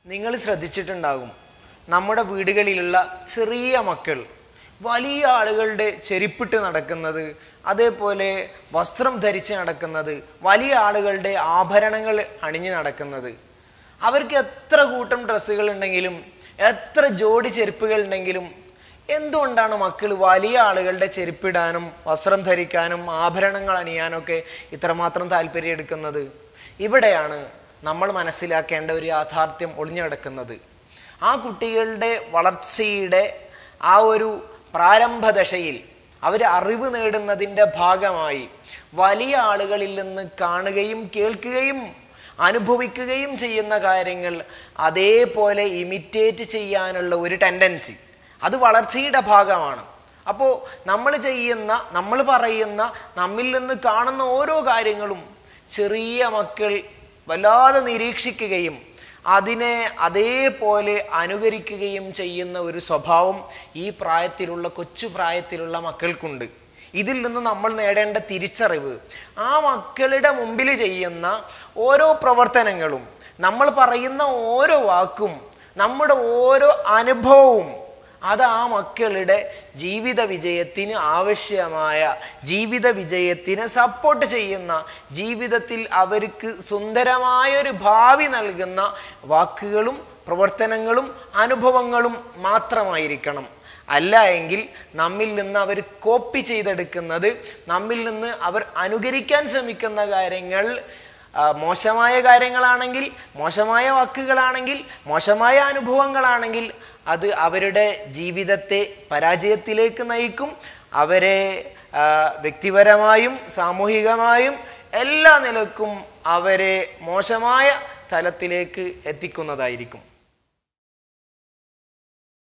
നിങ്ങൾ ശ്രദ്ധിച്ചിട്ടുണ്ടാകും നമ്മുടെ വീടുകളിലുള്ള ചെറിയ മക്കൾ വലിയ ആളുകളുടെ ചെരുപ്പിട്ട് നടക്കുന്നത് അതേപോലെ വസ്ത്രം ധരിച്ച് നടക്കുന്നത് വലിയ ആളുകളുടെ ആഭരണങ്ങൾ അണിഞ്ഞ് നടക്കുന്നത് അവർക്ക് എത്ര കൂട്ടം ഡ്രസ്സുകൾ ഉണ്ടെങ്കിലും എത്ര ജോഡി ചെരുപ്പുകൾ ഉണ്ടെങ്കിലും എന്തുകൊണ്ടാണ് മക്കൾ വലിയ ആളുകളുടെ ചെരുപ്പിടാനും വസ്ത്രം ധരിക്കാനും ആഭരണങ്ങൾ അണിയാനൊക്കെ ഇത്രമാത്രം താല്പര്യം എടുക്കുന്നത് ഇവിടെയാണ് നമ്മൾ മനസ്സിലാക്കേണ്ട ഒരു യാഥാർത്ഥ്യം ഒളിഞ്ഞു കിടക്കുന്നത് ആ കുട്ടികളുടെ വളർച്ചയുടെ ആ ഒരു പ്രാരംഭ ദശയിൽ അവർ അറിവ് നേടുന്നതിൻ്റെ ഭാഗമായി വലിയ ആളുകളിൽ നിന്ന് കാണുകയും കേൾക്കുകയും അനുഭവിക്കുകയും ചെയ്യുന്ന കാര്യങ്ങൾ അതേപോലെ ഇമിറ്റേറ്റ് ചെയ്യാനുള്ള ഒരു ടെൻഡൻസി അത് വളർച്ചയുടെ ഭാഗമാണ് അപ്പോൾ നമ്മൾ ചെയ്യുന്ന നമ്മൾ പറയുന്ന നമ്മിൽ നിന്ന് കാണുന്ന ഓരോ കാര്യങ്ങളും ചെറിയ മക്കൾ വല്ലാതെ നിരീക്ഷിക്കുകയും അതിനെ അതേപോലെ അനുകരിക്കുകയും ചെയ്യുന്ന ഒരു സ്വഭാവം ഈ പ്രായത്തിലുള്ള കൊച്ചു പ്രായത്തിലുള്ള മക്കൾക്കുണ്ട് ഇതിൽ നിന്ന് നമ്മൾ നേടേണ്ട തിരിച്ചറിവ് ആ മക്കളുടെ മുമ്പിൽ ചെയ്യുന്ന ഓരോ പ്രവർത്തനങ്ങളും നമ്മൾ പറയുന്ന ഓരോ വാക്കും നമ്മുടെ ഓരോ അനുഭവവും അത് ആ മക്കളുടെ ജീവിത വിജയത്തിന് ആവശ്യമായ ജീവിത വിജയത്തിന് സപ്പോർട്ട് ചെയ്യുന്ന ജീവിതത്തിൽ അവർക്ക് സുന്ദരമായൊരു ഭാവി നൽകുന്ന വാക്കുകളും പ്രവർത്തനങ്ങളും അനുഭവങ്ങളും മാത്രമായിരിക്കണം അല്ല എങ്കിൽ നമ്മിൽ നിന്ന് അവർ കോപ്പി ചെയ്തെടുക്കുന്നത് നമ്മിൽ നിന്ന് അവർ അനുകരിക്കാൻ ശ്രമിക്കുന്ന കാര്യങ്ങൾ ആ, മോശമായ കാര്യങ്ങളാണെങ്കിൽ മോശമായ വാക്കുകളാണെങ്കിൽ മോശമായ അനുഭവങ്ങളാണെങ്കിൽ അത് അവരുടെ ജീവിതത്തെ പരാജയത്തിലേക്ക് നയിക്കും അവരെ ആ, വ്യക്തിപരമായും സാമൂഹികമായും എല്ലാ നിലക്കും അവരെ മോശമായ തലത്തിലേക്ക് എത്തിക്കുന്നതായിരിക്കും